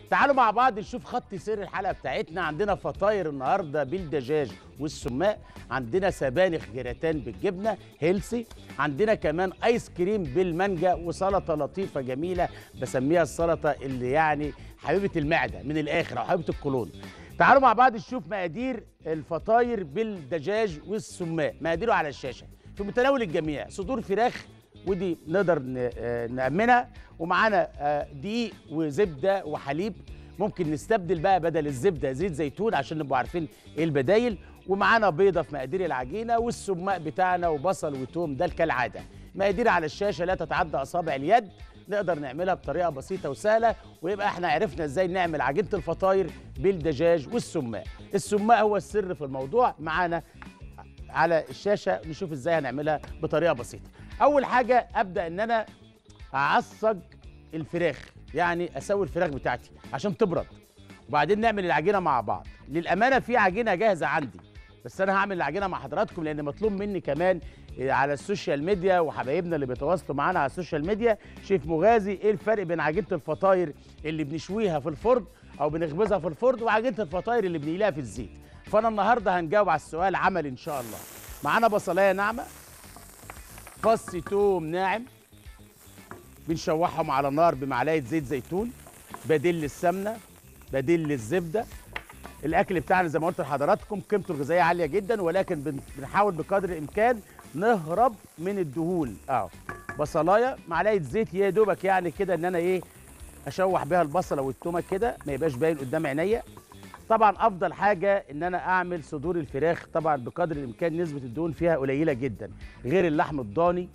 تعالوا مع بعض نشوف خط سير الحلقه بتاعتنا عندنا فطاير النهارده بالدجاج والسماق عندنا سبانخ جراتان بالجبنه هيلسي عندنا كمان ايس كريم بالمانجا وسلطه لطيفه جميله بسميها السلطه اللي يعني حبيبه المعده من الاخر او حبيبه القولون تعالوا مع بعض نشوف مقادير الفطاير بالدجاج والسماق مقاديره على الشاشه في متناول الجميع صدور فراخ ودي نقدر ن- آه نأمنها ومعانا آه، دقيق وزبده وحليب ممكن نستبدل بقى بدل الزبده زيت زيتون عشان نبقوا عارفين ايه البدايل ومعانا بيضه في مقادير العجينه والسماق بتاعنا وبصل وتوم ده كالعاده مقادير على الشاشه لا تتعدى اصابع اليد نقدر نعملها بطريقه بسيطه وسهله ويبقى احنا عرفنا ازاي نعمل عجينه الفطاير بالدجاج والسماق السماق هو السر في الموضوع معانا على الشاشه نشوف ازاي هنعملها بطريقه بسيطه اول حاجه ابدا ان انا اعصج الفراخ يعني اسوي الفراخ بتاعتي عشان تبرد وبعدين نعمل العجينه مع بعض للامانه في عجينه جاهزه عندي بس انا هعمل العجينه مع حضراتكم لان مطلوب مني كمان على السوشيال ميديا وحبايبنا اللي بيتواصلوا معانا على السوشيال ميديا شيف مغازي ايه الفرق بين عجينه الفطاير اللي بنشويها في الفرن او بنخبزها في الفرن وعجينه الفطاير اللي بنقليها في الزيت فانا النهارده هنجاوب على السؤال عملي ان شاء الله معانا بصلايه ناعمه فص توم ناعم بنشوحهم على النار بمعلقه زيت زيتون بديل للسمنه بديل للزبده الاكل بتاعنا زي ما قلت لحضراتكم قيمته الغذائيه عاليه جدا ولكن بن- بنحاول بقدر الامكان نهرب من الدهون اه بصلايه معلقه زيت يا دوبك يعني كده ان انا ايه اشوح بيها البصله والتومه كده ما يبقاش باين قدام عينيا طبعا افضل حاجه ان انا اعمل صدور الفراخ طبعا بقدر الامكان نسبه الدهون فيها قليله جدا غير اللحم الضاني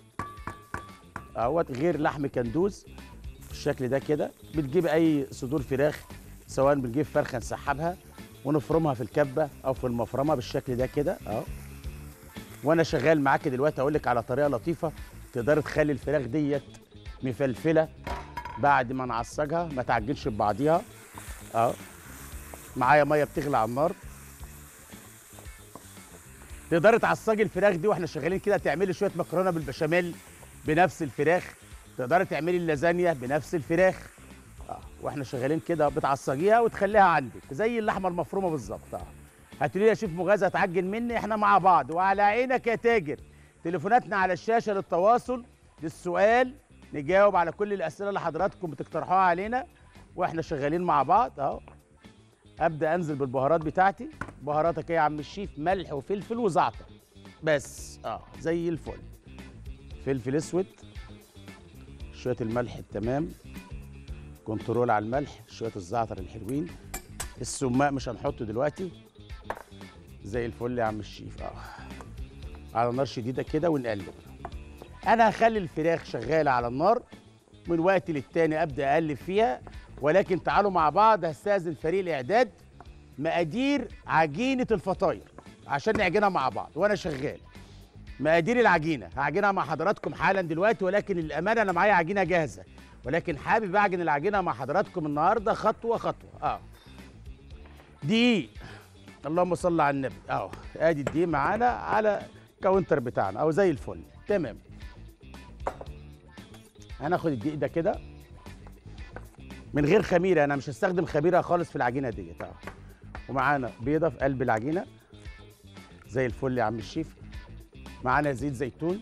اهوت غير لحم كندوز بالشكل ده كده بتجيب اي صدور فراخ سواء بنجيب فرخه نسحبها ونفرمها في الكبه او في المفرمه بالشكل ده كده اهو وانا شغال معاك دلوقتي اقول لك على طريقه لطيفه تقدر تخلي الفراخ ديت مفلفله بعد ما نعصجها ما تعجنش ببعضيها اهو معايا ميه بتغلي على النار تقدري تعصجي الفراخ دي واحنا شغالين كده تعملي شويه مكرونه بالبشاميل بنفس الفراخ تقدري تعملي اللازانيا بنفس الفراخ اه واحنا شغالين كده بتعصجيها وتخليها عندك زي اللحمه المفرومه بالظبط اه هتقولي لي يا شيف مغازه هتعجن مني احنا مع بعض وعلى عينك يا تاجر تليفوناتنا على الشاشه للتواصل للسؤال نجاوب على كل الاسئله اللي حضراتكم بتقترحوها علينا واحنا شغالين مع بعض اهو ابدا انزل بالبهارات بتاعتي بهاراتك ايه يا عم الشيف ملح وفلفل وزعتر بس اه زي الفل فلفل اسود شويه الملح التمام كنترول على الملح شويه الزعتر الحلوين السماق مش هنحطه دلوقتي زي الفل يا عم الشيف اه على نار شديده كده ونقلب انا هخلي الفراخ شغاله على النار من وقت للتاني ابدا اقلب فيها ولكن تعالوا مع بعض هستاذن فريق الاعداد مقادير عجينه الفطاير عشان نعجنها مع بعض وانا شغال مقادير العجينه هعجنها مع حضراتكم حالا دلوقتي ولكن للامانه انا معايا عجينه جاهزه ولكن حابب اعجن العجينه مع حضراتكم النهارده خطوه خطوه اه دقيق اللهم صل على النبي اهو ادي الدقيق معانا على الكاونتر بتاعنا او زي الفل تمام هناخد الدقيق ده كده من غير خميره انا مش هستخدم خميره خالص في العجينه ديت اه ومعانا بيضه في قلب العجينه زي الفل يا عم الشيف معانا زيت زيتون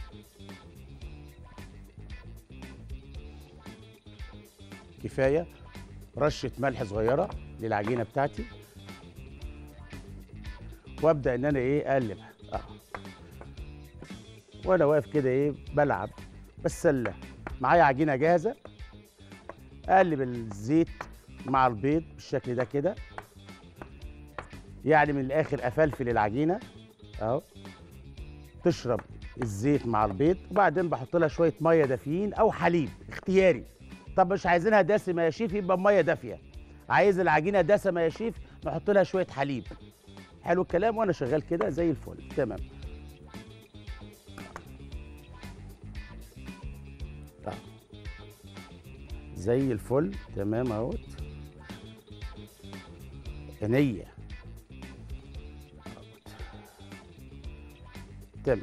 كفايه رشه ملح صغيره للعجينه بتاعتي وابدا ان انا ايه اقلبها اه وانا واقف كده ايه بلعب بسله معايا عجينه جاهزه اقلب الزيت مع البيض بالشكل ده كده يعني من الاخر افلفل العجينه اهو تشرب الزيت مع البيض وبعدين بحط لها شويه ميه دافيين او حليب اختياري طب مش عايزينها دسمه يا شيف يبقى ميه دافيه عايز العجينه دسمه يا شيف نحط لها شويه حليب حلو الكلام وانا شغال كده زي الفل تمام آه. زي الفل تمام اهوت عينيا تمام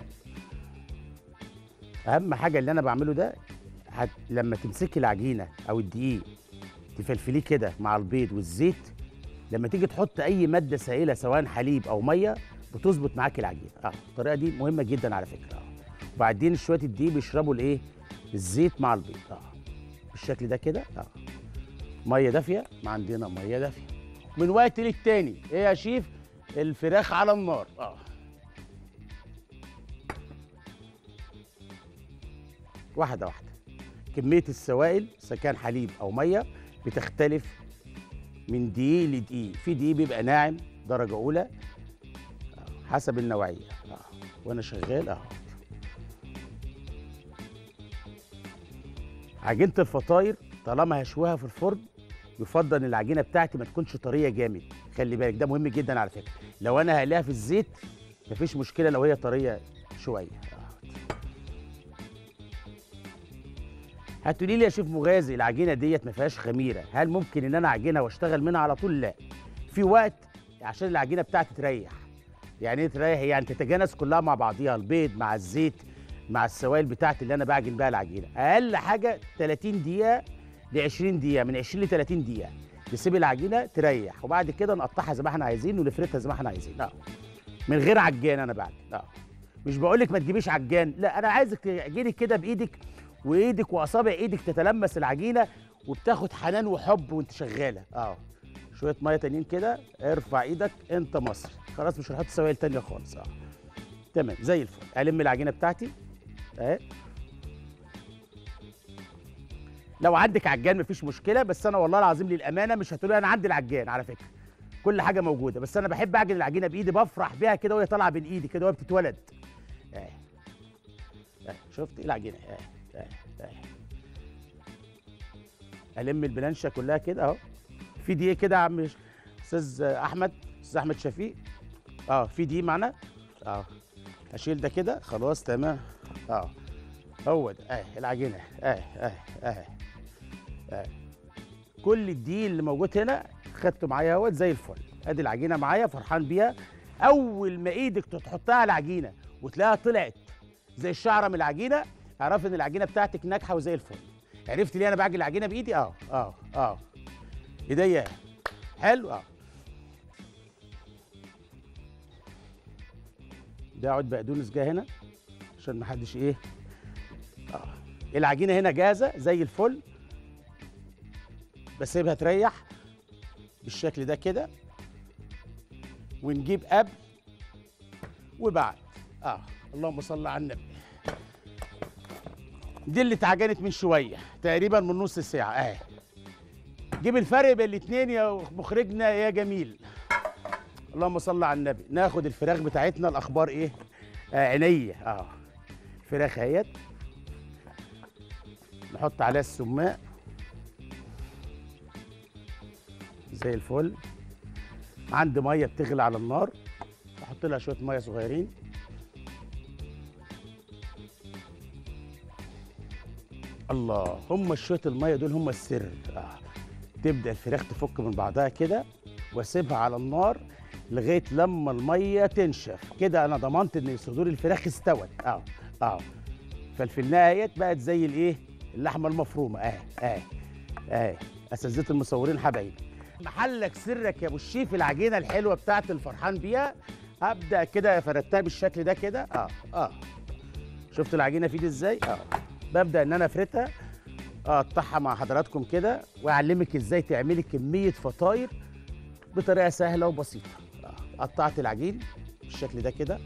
اهم حاجه اللي انا بعمله ده هت... لما تمسكي العجينه او الدقيق تفلفليه كده مع البيض والزيت لما تيجي تحط اي ماده سائله سواء حليب او ميه بتظبط معاك العجينه اه الطريقه دي مهمه جدا على فكره اه وبعدين شويه الدقيق بيشربوا الايه الزيت مع البيض اه بالشكل ده كده اه ميه دافيه ما عندنا ميه دافيه من وقت للتاني ايه يا شيف الفراخ على النار اه واحده واحده كميه السوائل اذا كان حليب او ميه بتختلف من دقيق لدقيق في دقيق بيبقى ناعم درجه اولى آه، حسب النوعيه اه وانا شغال اهو عجينه الفطاير طالما هشوها في الفرن يفضل ان العجينه بتاعتي ما تكونش طريه جامد خلي بالك ده مهم جدا على فكره لو انا هقليها في الزيت مفيش مشكله لو هي طريه شويه آه. هتقولي لي يا شيف مغازي العجينه ديت ما فيهاش خميره هل ممكن ان انا اعجنها واشتغل منها على طول لا في وقت عشان العجينه بتاعتي تريح يعني ايه تريح يعني تتجانس كلها مع بعضيها البيض مع الزيت مع السوائل بتاعتي اللي انا بعجن بيها العجينه اقل حاجه 30 دقيقه ل 20 دقيقه من 20 ل 30 دقيقه نسيب العجينه تريح وبعد كده نقطعها زي ما احنا عايزين ونفردها زي ما احنا عايزين اه من غير عجان انا بعد اه مش بقول لك ما تجيبيش عجان لا انا عايزك تعجني كده بايدك وايدك واصابع ايدك تتلمس العجينه وبتاخد حنان وحب وانت شغاله اه شويه ميه تانيين كده ارفع ايدك انت مصري خلاص مش هنحط سوائل تانية خالص اه تمام زي الفل الم العجينه بتاعتي اهي لو عندك عجان مفيش مشكله بس انا والله العظيم للامانه مش هتقولي انا عندي العجان على فكره كل حاجه موجوده بس انا بحب اعجن العجينه بايدي بفرح بيها كده وهي طالعه بين ايدي كده وهي بتتولد اهي اهي شفت العجينه اهي اهي اهي الم البلانشه كلها كده اهو في دقيقه كده يا عم استاذ احمد استاذ احمد شفيق اه في دقيقه معانا اه اشيل ده كده خلاص تمام اه هو ده اهي العجينه اهي اهي اهي اهي كل الدقيق اللي موجود هنا خدته معايا اهوت زي الفل ادي العجينه معايا فرحان بيها اول ما ايدك تحطها على العجينه وتلاقيها طلعت زي الشعره من العجينه اعرف ان العجينه بتاعتك ناجحه وزي الفل عرفت ليه انا بعجن العجينه بايدي اه اه اه ايديا حلو اه ده عود بقدونس جه هنا عشان ما حدش ايه اه العجينه هنا جاهزه زي الفل بسيبها تريح بالشكل ده كده ونجيب قبل وبعد اه اللهم صل على النبي دي اللي اتعجنت من شويه تقريبا من نص ساعه اهي جيب الفرق بين الاثنين يا مخرجنا يا جميل اللهم صل على النبي ناخد الفراخ بتاعتنا الاخبار ايه آه عينيه اه الفراخ اهيت نحط عليها السماق زي الفل عندي ميه بتغلي على النار احط لها شويه ميه صغيرين الله هم شويه الميه دول هم السر آه. تبدا الفراخ تفك من بعضها كده واسيبها على النار لغايه لما الميه تنشف كده انا ضمنت ان صدور الفراخ استوت اه اه ففي النهايه بقت زي الايه اللحمه المفرومه اه اه اه اساتذه المصورين حبايبي محلك سرك يا ابو الشيف العجينه الحلوه بتاعت الفرحان بيها هبدا كده فردتها بالشكل ده كده اه اه شفت العجينه في ايدي ازاي اه ببدا ان انا افردها اقطعها مع حضراتكم كده واعلمك ازاي تعملي كميه فطاير بطريقه سهله وبسيطه آه، قطعت العجين بالشكل ده كده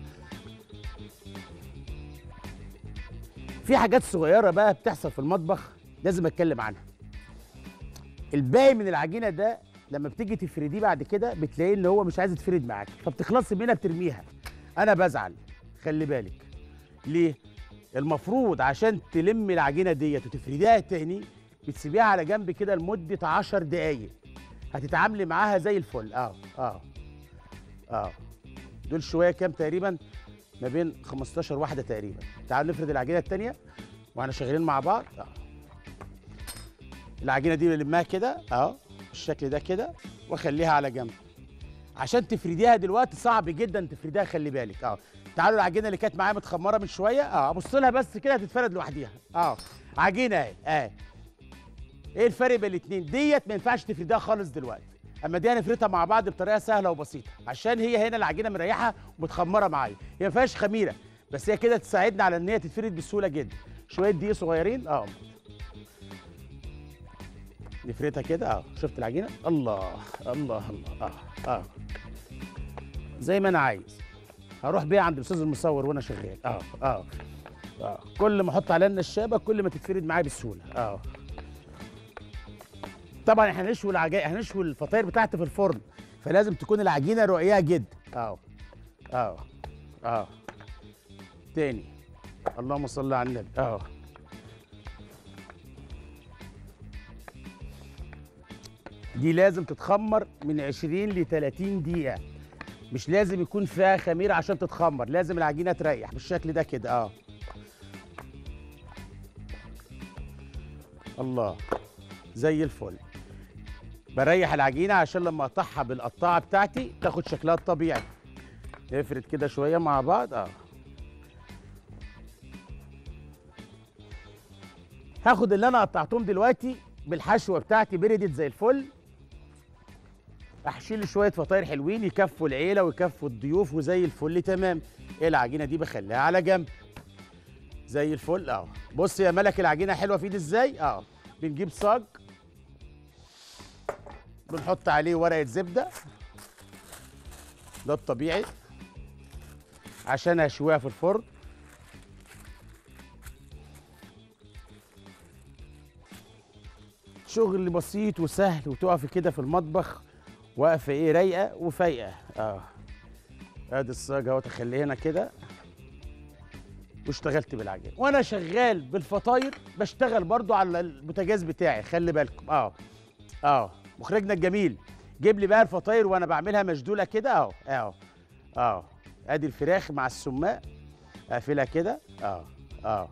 في حاجات صغيره بقى بتحصل في المطبخ لازم اتكلم عنها الباقي من العجينه ده لما بتيجي تفرديه بعد كده بتلاقيه ان هو مش عايز يتفرد معاك فبتخلصي منها بترميها انا بزعل خلي بالك ليه المفروض عشان تلمي العجينه ديت وتفرديها تاني بتسيبيها على جنب كده لمده 10 دقايق هتتعاملي معاها زي الفل اه اه اه دول شويه كام تقريبا ما بين 15 واحده تقريبا تعالوا نفرد العجينه التانيه واحنا شغالين مع بعض اه العجينه دي بلمها كده اه بالشكل ده كده واخليها على جنب عشان تفرديها دلوقتي صعب جدا تفرديها خلي بالك اه تعالوا العجينه اللي كانت معايا متخمره من شويه اه ابص لها بس كده هتتفرد لوحديها اه عجينه اهي اه ايه الفرق بين الاثنين ديت ما ينفعش تفردها خالص دلوقتي اما دي هنفردها مع بعض بطريقه سهله وبسيطه عشان هي هنا العجينه مريحه ومتخمره معايا هي ما فيهاش خميره بس هي كده تساعدنا على ان هي تتفرد بسهوله جدا شويه دقيق صغيرين اه نفردها كده اه شفت العجينه الله الله الله اه اه زي ما انا عايز هروح بيها عند الاستاذ المصور وانا شغال اه اه اه كل ما احط عليها النشابه كل ما تتفرد معايا بسهوله اه طبعا احنا هنشوي العجائن هنشوي الفطاير بتاعتي في الفرن فلازم تكون العجينه رقيقه جدا اه اه اه تاني اللهم صل على النبي اه دي لازم تتخمر من 20 ل 30 دقيقة مش لازم يكون فيها خميرة عشان تتخمر لازم العجينة تريح بالشكل ده كده اه الله زي الفل بريح العجينة عشان لما اقطعها بالقطاعة بتاعتي تاخد شكلها الطبيعي نفرد كده شوية مع بعض اه هاخد اللي انا قطعتهم دلوقتي بالحشوه بتاعتي بردت زي الفل احشيل شويه فطاير حلوين يكفوا العيله ويكفوا الضيوف وزي الفل تمام ايه العجينه دي بخليها على جنب زي الفل اه بص يا ملك العجينه حلوه في ايدي ازاي اه بنجيب صاج بنحط عليه ورقه زبده ده الطبيعي عشان اشويها في الفرن شغل بسيط وسهل وتقفي كده في المطبخ واقفه ايه رايقه وفايقه اه ادي الصاج اهو تخليه هنا كده واشتغلت بالعجين وانا شغال بالفطاير بشتغل برضو على البوتاجاز بتاعي خلي بالكم اه اه مخرجنا الجميل جيب لي بقى الفطاير وانا بعملها مشدوله كده اهو اهو اه ادي الفراخ مع السماق اقفلها كده اه اه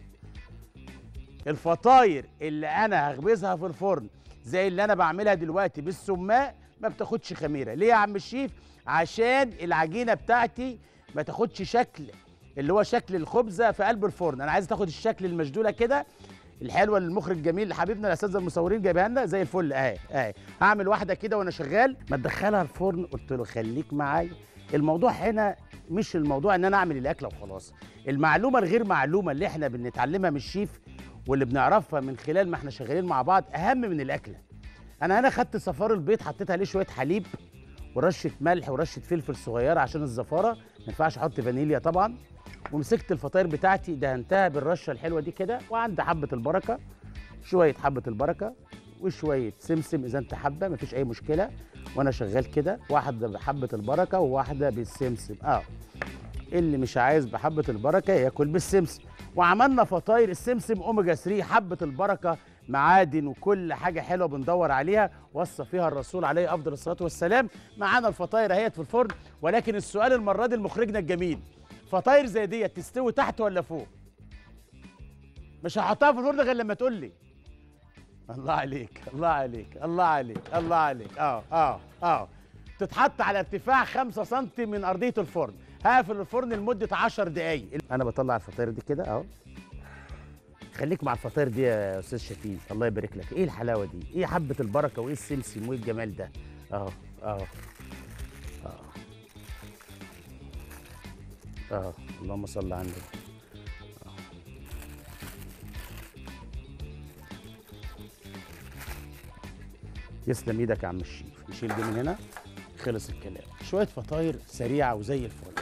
الفطاير اللي انا هخبزها في الفرن زي اللي انا بعملها دلوقتي بالسماق ما بتاخدش خميره ليه يا عم الشيف عشان العجينه بتاعتي ما تاخدش شكل اللي هو شكل الخبزه في قلب الفرن انا عايز تاخد الشكل المشدوله كده الحلوه اللي المخرج الجميل حبيبنا الاستاذ المصورين جايبها لنا زي الفل اهي اهي هعمل واحده كده وانا شغال ما تدخلها الفرن قلت له خليك معايا الموضوع هنا مش الموضوع ان انا اعمل الاكله وخلاص المعلومه الغير معلومه اللي احنا بنتعلمها من الشيف واللي بنعرفها من خلال ما احنا شغالين مع بعض اهم من الاكله انا هنا خدت صفار البيض حطيت عليه شويه حليب ورشه ملح ورشه فلفل صغيره عشان الزفاره ما ينفعش احط فانيليا طبعا ومسكت الفطاير بتاعتي دهنتها بالرشه الحلوه دي كده وعند حبه البركه شويه حبه البركه وشويه سمسم اذا انت حابه مفيش اي مشكله وانا شغال كده واحده بحبه البركه وواحده بالسمسم اه اللي مش عايز بحبه البركه ياكل بالسمسم وعملنا فطاير السمسم اوميجا 3 حبه البركه معادن وكل حاجه حلوه بندور عليها وصى فيها الرسول عليه افضل الصلاه والسلام معانا الفطاير اهيت في الفرن ولكن السؤال المره دي لمخرجنا الجميل فطاير زي ديت تستوي تحت ولا فوق مش هحطها في الفرن غير لما تقول لي الله عليك الله عليك الله عليك الله عليك اه اه اه تتحط على ارتفاع 5 سم من ارضيه الفرن هقفل الفرن لمده 10 دقائق انا بطلع الفطاير دي كده اهو خليك مع الفطاير دي يا استاذ شفيق الله يبارك لك ايه الحلاوه دي ايه حبه البركه وايه السمسم وايه الجمال ده اهو اهو اه اه اللهم صل على النبي آه. يسلم ايدك يا عم الشيف نشيل دي من هنا خلص الكلام شويه فطاير سريعه وزي الفل